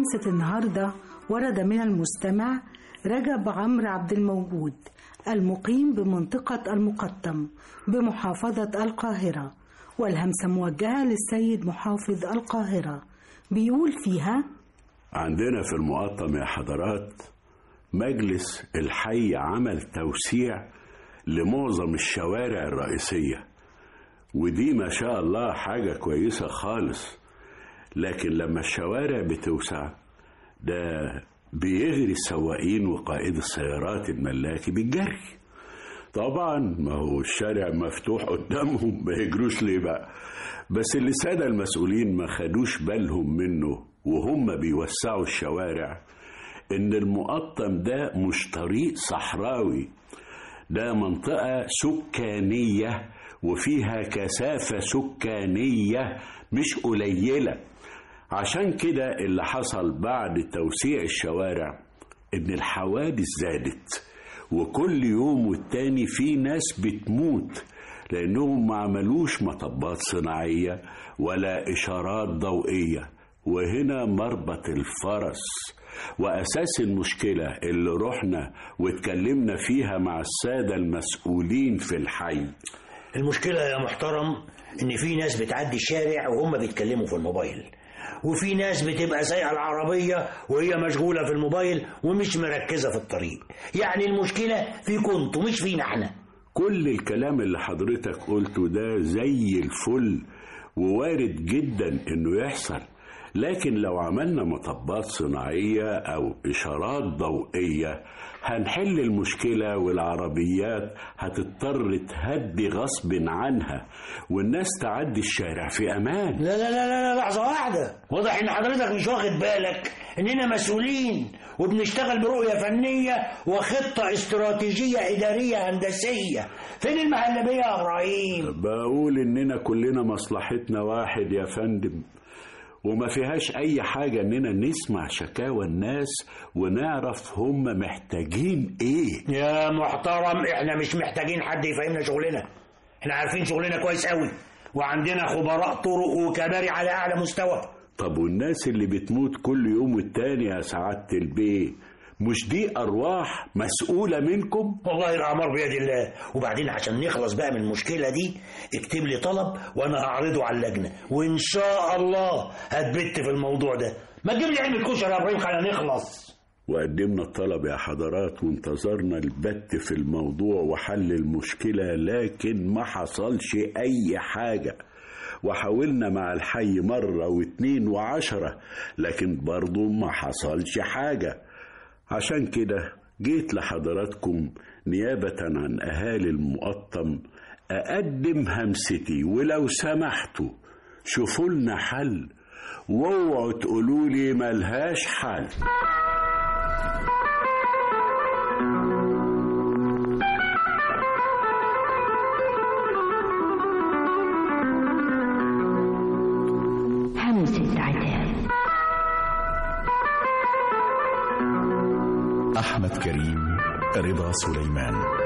همسة النهاردة ورد من المستمع رجب عمرو عبد الموجود المقيم بمنطقة المقطم بمحافظة القاهرة والهمسة موجهة للسيد محافظ القاهرة بيقول فيها عندنا في المقطم يا حضرات مجلس الحي عمل توسيع لمعظم الشوارع الرئيسية ودي ما شاء الله حاجة كويسة خالص لكن لما الشوارع بتوسع ده بيغري السواقين وقائد السيارات الملاكي بالجري طبعا ما هو الشارع مفتوح قدامهم ما يجروش ليه بقى بس اللي السادة المسؤولين ما خدوش بالهم منه وهم بيوسعوا الشوارع ان المقطم ده مش طريق صحراوي ده منطقة سكانية وفيها كثافة سكانية مش قليلة عشان كده اللي حصل بعد توسيع الشوارع ان الحوادث زادت وكل يوم والتاني في ناس بتموت لانهم ما عملوش مطبات صناعية ولا اشارات ضوئية وهنا مربط الفرس واساس المشكلة اللي رحنا واتكلمنا فيها مع السادة المسؤولين في الحي المشكلة يا محترم إن في ناس بتعدي الشارع وهم بيتكلموا في الموبايل وفي ناس بتبقى سايقة العربية وهي مشغولة في الموبايل ومش مركزة في الطريق يعني المشكلة فيكم انتوا مش فينا احنا كل الكلام اللي حضرتك قلته ده زي الفل ووارد جدا انه يحصل لكن لو عملنا مطبات صناعية أو إشارات ضوئية هنحل المشكلة والعربيات هتضطر تهدي غصب عنها والناس تعدي الشارع في أمان لا لا لا لا, لا لحظة واحدة واضح إن حضرتك مش واخد بالك إننا مسؤولين وبنشتغل برؤية فنية وخطة استراتيجية إدارية هندسية فين المهلبية يا إبراهيم بقول إننا كلنا مصلحتنا واحد يا فندم وما فيهاش أي حاجة إننا نسمع شكاوى الناس ونعرف هم محتاجين إيه يا محترم إحنا مش محتاجين حد يفهمنا شغلنا إحنا عارفين شغلنا كويس قوي وعندنا خبراء طرق وكباري على أعلى مستوى طب والناس اللي بتموت كل يوم والتاني يا سعادة البيه مش دي أرواح مسؤولة منكم؟ والله الأمر بيد الله وبعدين عشان نخلص بقى من المشكلة دي اكتب لي طلب وأنا هعرضه على اللجنة وإن شاء الله هتبت في الموضوع ده ما تجيب لي علبة كشري يا إبراهيم خلينا نخلص وقدمنا الطلب يا حضرات وانتظرنا البت في الموضوع وحل المشكلة لكن ما حصلش أي حاجة وحاولنا مع الحي مرة واتنين وعشرة لكن برضو ما حصلش حاجة عشان كده جيت لحضراتكم نيابة عن أهالي المقطم أقدم همستي ولو سمحتوا شوفوا لنا حل واوعوا تقولوا لي ملهاش حل همسة عتاب أحمد كريم رضا سليمان